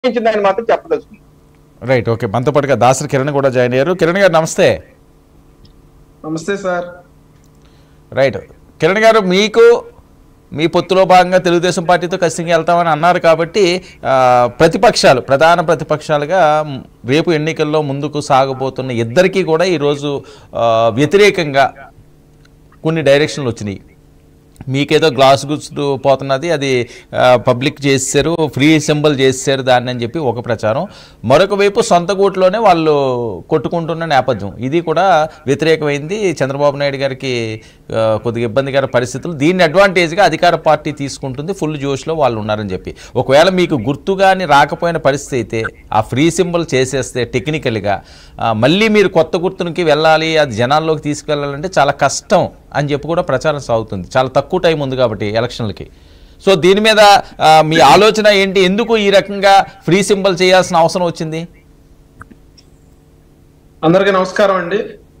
ఇచ్చిందని మాత్రం చెప్పదలుచుకుంది రైట్ ఓకే మనతో పాటుగా దాసరి కిరణ్ కూడా జాయిన్ అయ్యారు కిరణ్ గారు నమస్తే నమస్తే సార్ రైట్ కిరణ్ గారు మీకు మీ పొత్తులో భాగంగా తెలుగుదేశం పార్టీతో ఖచ్చితంగా వెళ్తామని అన్నారు కాబట్టి ఆ, ప్రతిపక్షాలు ప్రధాన ప్రతిపక్షాలుగా మ్, రేపు ఎన్నికల్లో ముందుకు సాగబోతున్న ఇద్దరికీ కూడా ఈరోజు ఆ, వ్యతిరేకంగా కొన్ని డైరెక్షన్లు వచ్చినాయి మీకేదో గ్లాస్ గుర్తు పోతున్నది అది ఆ, పబ్లిక్ చేశారు ఫ్రీ సింబల్ చేశారు దాన్ని అని చెప్పి ఒక ప్రచారం మరొక వైపు సొంత గూట్లోనే వాళ్ళు కొట్టుకుంటున్న నేపథ్యం ఇది కూడా వ్యతిరేకమైంది చంద్రబాబు నాయుడు గారికి ఆ, కొద్దిగా ఇబ్బందికర పరిస్థితులు దీన్ని అడ్వాంటేజ్గా అధికార పార్టీ తీసుకుంటుంది ఫుల్ జోష్లో వాళ్ళు ఉన్నారని చెప్పి ఒకవేళ మీకు గుర్తు కానీ రాకపోయిన పరిస్థితి అయితే ఆ ఫ్రీ సింబల్ చేసేస్తే టెక్నికల్గా ఆ, మళ్ళీ మీరు కొత్త గుర్తునికి వెళ్ళాలి అది జనాల్లోకి తీసుకెళ్ళాలంటే చాలా కష్టం అని చెప్పి కూడా ప్రచారం సాగుతుంది చాలా తక్కువ టైం ఉంది కాబట్టి ఎలక్షన్లకి సో దీని మీద ఆ, మీ ఆలోచన ఏంటి ఎందుకు ఈ రకంగా ఫ్రీ సింబల్ చేయాల్సిన అవసరం వచ్చింది అందరికీ నమస్కారం అండి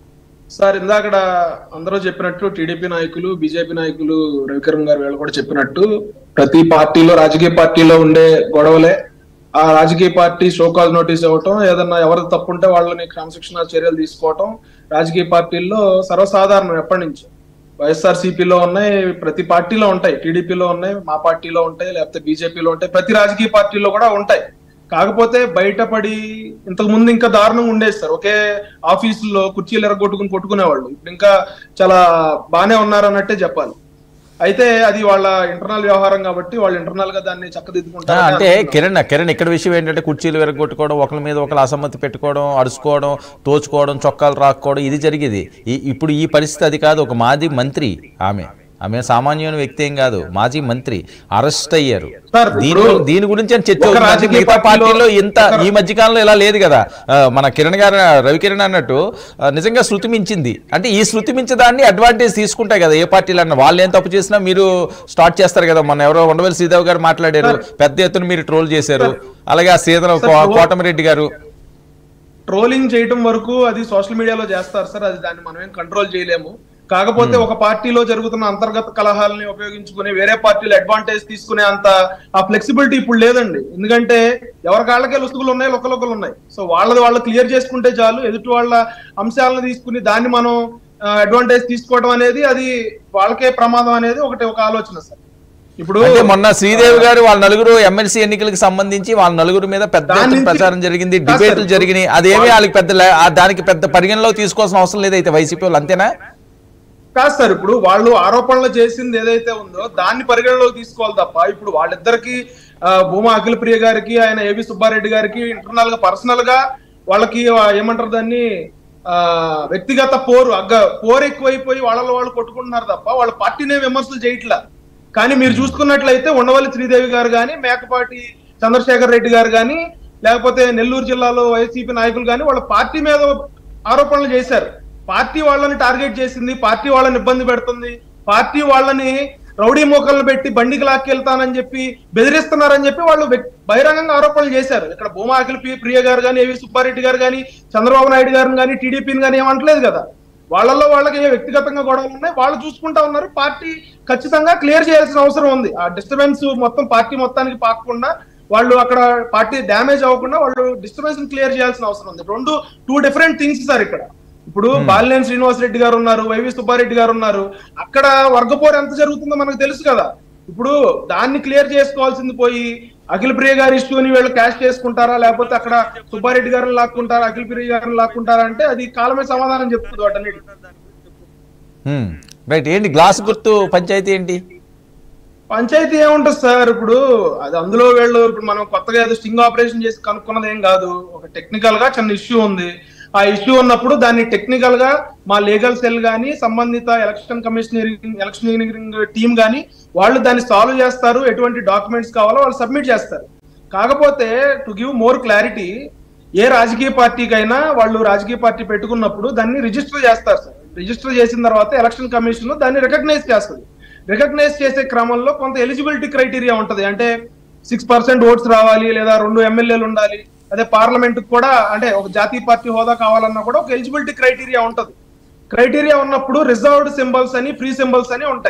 సార్ ఇందాకడ అందరూ చెప్పినట్టు టీడీపీ నాయకులు బీజేపీ నాయకులు రవికిరణ్ గారు వీళ్ళు కూడా చెప్పినట్టు ప్రతి పార్టీలో రాజకీయ పార్టీలో ఉండే గొడవలే ఆ రాజకీయ పార్టీ షోకాల్ నోటీస్ ఇవ్వటం ఏదన్నా ఎవరు తప్పుంటే వాళ్ళని క్రమశిక్షణ చర్యలు తీసుకోవటం రాజకీయ పార్టీల్లో సర్వసాధారణం ఎప్పటి నుంచి వైఎస్ఆర్ సిపిలో ఉన్నాయి ప్రతి పార్టీలో ఉంటాయి టీడీపీలో ఉన్నాయి మా పార్టీలో ఉంటాయి లేకపోతే బీజేపీలో ఉంటాయి ప్రతి రాజకీయ పార్టీలో కూడా ఉంటాయి కాకపోతే బయటపడి ఇంతకు ముందు ఇంకా దారుణంగా ఉండేది సార్ ఒకే ఆఫీసుల్లో కుర్చీలు ఎరగొట్టుకుని కొట్టుకునేవాళ్ళు ఇప్పుడు ఇంకా చాలా బానే ఉన్నారు అన్నట్టే చెప్పాలి అయితే అది వాళ్ళ ఇంటర్నల్ వ్యవహారం కాబట్టి వాళ్ళు ఇంటర్నల్ గా దాన్ని ఆ, చక్కదిద్దుకుంటారు అంటే కిరణ్ కిరణ్ ఇక్కడ విషయం ఏంటంటే కుర్చీలు విరగొట్టుకోవడం ఒకరి మీద ఒకరు అసమ్మతి పెట్టుకోవడం అరుచుకోవడం తోచుకోవడం చొక్కాలు రాక్కోవడం ఇది జరిగేది ఈ- ఇప్పుడు ఈ పరిస్థితి అది కాదు ఒక మాజీ మంత్రి ఆమె ఆమె సామాన్యమైన వ్యక్తి ఏం కాదు మాజీ మంత్రి అరెస్ట్ అయ్యారు సార్, దీని ఇప్పుడు దీని గురించి అని చర్చ ఒక అవుతుంది. రాజకీయ మిగతా పార్టీలో- పార్టీలో ఇంత ఈ మధ్య కాలంలో ఇలా లేదు కదా ఆ, మన కిరణ్ గారు రవికిరణ్ అన్నట్టు ఆ, నిజంగా శృతి మించింది అంటే ఈ శృతి మించదాన్ని అడ్వాంటేజ్ తీసుకుంటాయి కదా ఏ పార్టీలు అన్న వాళ్ళు ఏం తప్పు చేసినా మీరు స్టార్ట్ చేస్తారు కదా మన ఎవరో ఉండవల్లి శ్రీదేవ్ గారు మాట్లాడారు పెద్ద ఎత్తున మీరు ట్రోల్ చేశారు అలాగే ఆ సీతన కోటమిరెడ్డి గారు ట్రోలింగ్ చేయటం వరకు అది సోషల్ మీడియాలో చేస్తారు సార్ అది దాన్ని మనం ఏం కంట్రోల్ చేయలేము కాకపోతే ఒక పార్టీలో జరుగుతున్న అంతర్గత కలహాలని ఉపయోగించుకుని వేరే పార్టీలు అడ్వాంటేజ్ తీసుకునే అంత ఆ ఫ్లెక్సిబిలిటీ ఇప్పుడు లేదండి ఎందుకంటే ఎవరి కాళ్ళకే లుసుగులు ఉన్నాయి లొక్కలొక్కలు ఉన్నాయి సో వాళ్ళది వాళ్ళు క్లియర్ చేసుకుంటే చాలు ఎదుటి వాళ్ళ అంశాలను తీసుకుని దాన్ని మనం అడ్వాంటేజ్ తీసుకోవడం అనేది అది వాళ్ళకే ప్రమాదం అనేది ఒకటి ఒక ఆలోచన సార్ ఇప్పుడు అంటే మొన్న శ్రీదేవి గారు వాళ్ళ నలుగురు ఎమ్మెల్సీ ఎన్నికలకు సంబంధించి వాళ్ళ నలుగురు మీద పెద్ద దాని ఎత్తున నుంచి- ప్రచారం జరిగింది కాదు సార్, డిబేట్లు ఇప్పుడు జరిగినాయి అదేమీ వాళ్ళకి పెద్ద లే- ఆ దానికి పెద్ద పరిగణలో తీసుకోవాల్సిన అవసరం లేదైతే వైసీపీ వాళ్ళు అంతేనా కాదు సార్ ఇప్పుడు వాళ్ళు ఆరోపణలు చేసింది ఏదైతే ఉందో దాన్ని పరిగణలోకి తీసుకోవాలి తప్ప ఇప్పుడు వాళ్ళిద్దరికి ఆ, భూమా అఖిల ప్రియ గారికి ఆయన ఏవి సుబ్బారెడ్డి గారికి ఇంటర్నల్ గా పర్సనల్ గా వాళ్ళకి ఆ, ఏమంటారు దాన్ని ఆ వ్యక్తిగత పోరు అగ్గ పోరు ఎక్కువైపోయి వాళ్ళలో వాళ్ళు కొట్టుకుంటున్నారు తప్ప వాళ్ళ పార్టీనే విమర్శలు చేయట్లా కానీ మీరు చూసుకున్నట్లయితే ఉండవల్లి శ్రీదేవి గారు కానీ మేకపాటి చంద్రశేఖర్ రెడ్డి గారు కానీ లేకపోతే నెల్లూరు జిల్లాలో వైసీపీ నాయకులు కానీ వాళ్ళ పార్టీ మీద ఆరోపణలు చేశారు పార్టీ వాళ్ళని టార్గెట్ చేసింది పార్టీ వాళ్ళని ఇబ్బంది పెడుతుంది పార్టీ వాళ్ళని రౌడీ మోకలను పెట్టి బండికి లాక్కెళ్తానని చెప్పి బెదిరిస్తున్నారని చెప్పి వాళ్ళు వ్యక్- బహిరంగంగా ఆరోపణలు చేశారు ఇక్కడ భూమా అఖిల పి- ప్రియ గారు కానీ ఏవి సుబ్బారెడ్డి గారు కానీ చంద్రబాబు నాయుడు గారిని కానీ టీడీపీని కానీ ఏమంటలేదు కదా వాళ్ళల్లో వాళ్ళకి ఏ వ్యక్తిగతంగా గొడవలు ఉన్నాయి వాళ్ళు చూసుకుంటా ఉన్నారు పార్టీ ఖచ్చితంగా క్లియర్ చేయాల్సిన అవసరం ఉంది ఆ డిస్టర్బెన్స్ మొత్తం పార్టీ మొత్తానికి పాకకుండా వాళ్ళు అక్కడ పార్టీ డ్యామేజ్ అవ్వకుండా వాళ్ళు డిస్టర్బెన్స్ క్లియర్ చేయాల్సిన అవసరం ఉంది రెండు టూ డిఫరెంట్ థింగ్స్ సార్ ఇక్కడ ఇప్పుడు బాలినేని శ్రీనివాస్ రెడ్డి గారు ఉన్నారు వైవి సుబ్బారెడ్డి గారు ఉన్నారు అక్కడ వర్గపోరు ఎంత జరుగుతుందో మనకు తెలుసు కదా ఇప్పుడు దాన్ని క్లియర్ చేసుకోవాల్సింది పోయి అఖిల ప్రియ గారి ఇష్యూని వీళ్ళు క్యాష్ చేసుకుంటారా లేకపోతే అక్కడ సుబ్బారెడ్డి గారిని లాక్కుంటారా అఖిల ప్రియ గారిని లాక్కుంటారా అంటే అది కాలమే సమాధానం చెప్తుంది వాటన్నిటి హ్మ్. రైట్ ఏంటి గ్లాస్ గుర్తు పంచాయతీ ఏంటి పంచాయతీ ఏముంటుంది సార్ ఇప్పుడు అది అందులో వీళ్ళు ఇప్పుడు మనం కొత్తగా ఏదో స్టింగ్ ఆపరేషన్ చేసి కనుక్కున్నది ఏం కాదు ఒక టెక్నికల్ గా చిన్న ఇష్యూ ఉంది ఆ ఇష్యూ ఉన్నప్పుడు దాన్ని టెక్నికల్ గా మా లీగల్ సెల్ గానీ సంబంధిత ఎలక్షన్ కమిషనరింగ్ ఎలక్షనీరింగ్ టీం గానీ వాళ్ళు దాన్ని సాల్వ్ చేస్తారు ఎటువంటి డాక్యుమెంట్స్ కావాలో వాళ్ళు సబ్మిట్ చేస్తారు కాకపోతే టు గివ్ మోర్ క్లారిటీ ఏ రాజకీయ పార్టీకైనా వాళ్ళు రాజకీయ పార్టీ పెట్టుకున్నప్పుడు దాన్ని రిజిస్టర్ చేస్తారు సార్ రిజిస్టర్ చేసిన తర్వాత ఎలక్షన్ కమిషన్ దాన్ని రికగ్నైజ్ చేస్తుంది రికగ్నైజ్ చేసే క్రమంలో కొంత ఎలిజిబిలిటీ క్రైటీరియా ఉంటది అంటే సిక్స్ పర్సెంట్ ఓట్స్ రావాలి లేదా రెండు ఎమ్మెల్యేలు ఉండాలి అదే పార్లమెంట్ కూడా అంటే ఒక జాతీయ పార్టీ హోదా కావాలన్నా కూడా ఒక ఎలిజిబిలిటీ క్రైటీరియా ఉంటది క్రైటీరియా ఉన్నప్పుడు రిజర్వ్డ్ సింబల్స్ అని ఫ్రీ సింబల్స్ అని ఉంటాయి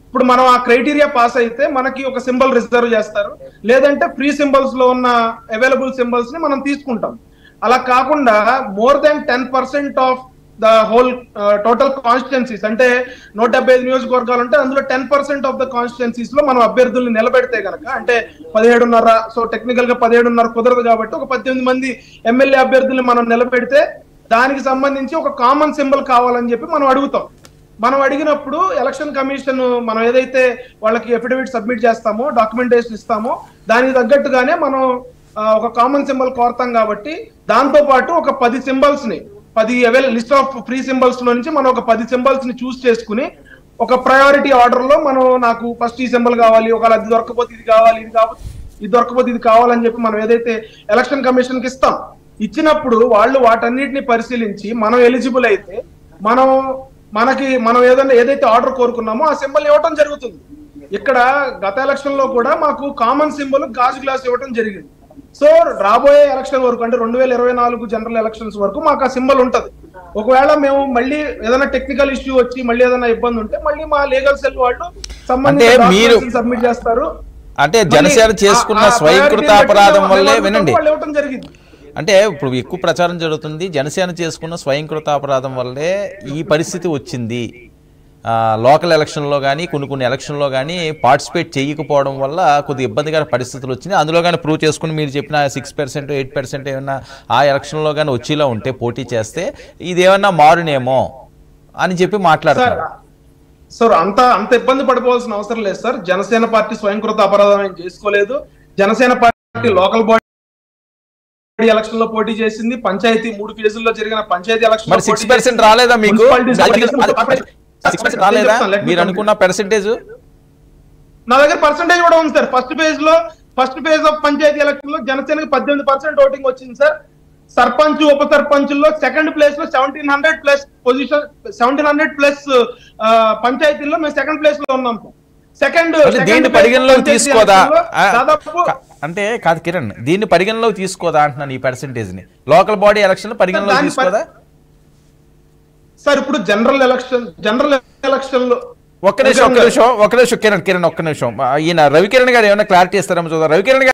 ఇప్పుడు మనం ఆ క్రైటీరియా పాస్ అయితే మనకి ఒక సింబల్ రిజర్వ్ చేస్తారు లేదంటే ఫ్రీ సింబల్స్ లో ఉన్న అవైలబుల్ సింబల్స్ ని మనం తీసుకుంటాం అలా కాకుండా more than ten percent of the whole total constituencies అంటే నూట డెబ్బై ఐదు నియోజకవర్గాలు ఉంటే అందులో ten percent of the constituencies లో మనం అభ్యర్థుల్ని నిలబెడితే గనక అంటే పదిహేడున్నర సో టెక్నికల్ గా పదిహేడున్నర కుదరదు కాబట్టి ఒక పద్దెనిమిది మంది ఎమ్మెల్యే అభ్యర్థుల్ని మనం నిలబెడితే దానికి సంబంధించి ఒక కామన్ సింబల్ కావాలని చెప్పి మనం అడుగుతాం మనం అడిగినప్పుడు ఎలక్షన్ కమిషన్ మనం ఏదైతే వాళ్ళకి ఎఫిడవిట్ సబ్మిట్ చేస్తామో డాక్యుమెంటేషన్ ఇస్తామో దానికి తగ్గట్టుగానే మనం ఆ, ఒక కామన్ సింబల్ కోరతాం కాబట్టి దాంతో పాటు ఒక పది సింబల్స్ ని పది అవైల లిస్ట్ ఆఫ్ ఫ్రీ సింబల్స్ లో నుంచి మనం ఒక పది సింబల్స్ ని చూస్ చేసుకుని ఒక ప్రయారిటీ ఆర్డర్ లో మనం నాకు ఫస్ట్ ఈ సింబల్ కావాలి ఒకవేళ అది దొరకపోతే ఇది కావాలి ఇది కావాలి ఇది దొరకపోతే ఇది కావాలని చెప్పి మనం ఏదైతే ఎలక్షన్ కమిషన్ కి ఇస్తాం ఇచ్చినప్పుడు వాళ్ళు వాటన్నిటిని పరిశీలించి మనం ఎలిజిబుల్ అయితే మనం మనకి మనం ఏదైనా ఏదైతే ఆర్డర్ కోరుకున్నామో ఆ సింబల్ ఇవ్వటం జరుగుతుంది ఇక్కడ గత ఎలక్షన్ లో కూడా మాకు కామన్ సింబల్ గాజు గ్లాస్ ఇవ్వటం జరిగింది సో రాబోయే ఎలక్షన్ వరకు అంటే రెండు వేల ఇరవై నాలుగు జనరల్ ఎలక్షన్స్ వరకు మాకు ఆ సింబల్ ఉంటది ఒకవేళ మేము మళ్ళీ ఏదైనా టెక్నికల్ ఇష్యూ వచ్చి మళ్ళీ ఏదైనా ఇబ్బంది ఉంటే మళ్ళీ మా లీగల్ సెల్ వాళ్ళు అంటే మీరు- సబ్మిట్ చేస్తారు అంటే జనసేన మళ్ళీ చేసుకున్న ఆ- ఆ స్వయంకృత priority అపరాధం బట్టి వల్లే వాళ్ళు వినండి వాళ్ళు ఇవ్వటం జరిగింది అంటే ఇప్పుడు ఎక్కువ ప్రచారం జరుగుతుంది జనసేన చేసుకున్న స్వయంకృత అపరాధం వల్లే ఈ పరిస్థితి వచ్చింది ఆ, లోకల్ ఎలక్షన్లో కానీ కొన్ని కొన్ని ఎలక్షన్లో కానీ పార్టిసిపేట్ చేయకపోవడం వల్ల కొద్ది ఇబ్బందికర పరిస్థితులు వచ్చినాయి అందులో కానీ ప్రూవ్ చేసుకుని మీరు చెప్పిన సిక్స్ పర్సెంట్ ఎయిట్ పర్సెంట్ ఏమన్నా ఆ ఎలక్షన్లో కానీ వచ్చేలా ఉంటే పోటీ చేస్తే ఇదేమన్నా మారునేమో అని చెప్పి సార్ మాట్లాడతారు సార్ అంత అంత ఇబ్బంది పడిపోవాల్సిన అవసరం లేదు సార్ జనసేన పార్టీ స్వయంకృత అపరాధం ఏం చేసుకోలేదు Janasena party local body election లో పోటీ చేసింది పంచాయతీ మూడు ఫేజుల్లో జరిగిన పంచాయతీ ఎలక్షన్ మరి సిక్స్ పర్సెంట్ రాలేదా మీకు సిక్స్ పర్సెంట్ రాలేదా మీరు అనుకున్న పర్సెంటేజ్ నా దగ్గర పర్సెంటేజ్ కూడా ఉంది సార్ ఫస్ట్ ఫేజ్ లో first phase of panchayat election లో జనసేనకి పద్దెనిమిది పర్సెంట్ ఓటింగ్ వచ్చింది సార్ సర్పంచ్ ఉప సర్పంచుల్లో సెకండ్ ప్లేస్ లో seventeen hundred plus position seventeen hundred plus పంచాయతీల్లో మేము సెకండ్ ప్లేస్ లో ఉన్నాం సార్ సెకండ్ అంటే దీన్ని పరిగణలోకి తీసుకోదా ఆ, దాదాపు కా- అంటే కాదు కిరణ్ దీన్ని పరిగణలోకి తీసుకోదా అంటున్నాను ఈ పర్సెంటేజ్ ని లోకల్ బాడీ ఎలక్షన్ పరిగణలోకి దాని పరి- తీసుకోదా సార్ ఇప్పుడు జనరల్ ఎలక్షన్ జనరల్ ఎలక్షన్ లో ఒక్క నిమిషం ఒక్క నిమిషం ఒక్క నిమిషం కిరణ్ కిరణ్ ఒక్క నిమిషం ఆ, ఈయన రవికిరణ్ గారు ఏమైనా క్లారిటీ ఇస్తారేమో చూద్దాం రవికిరణ్ గారు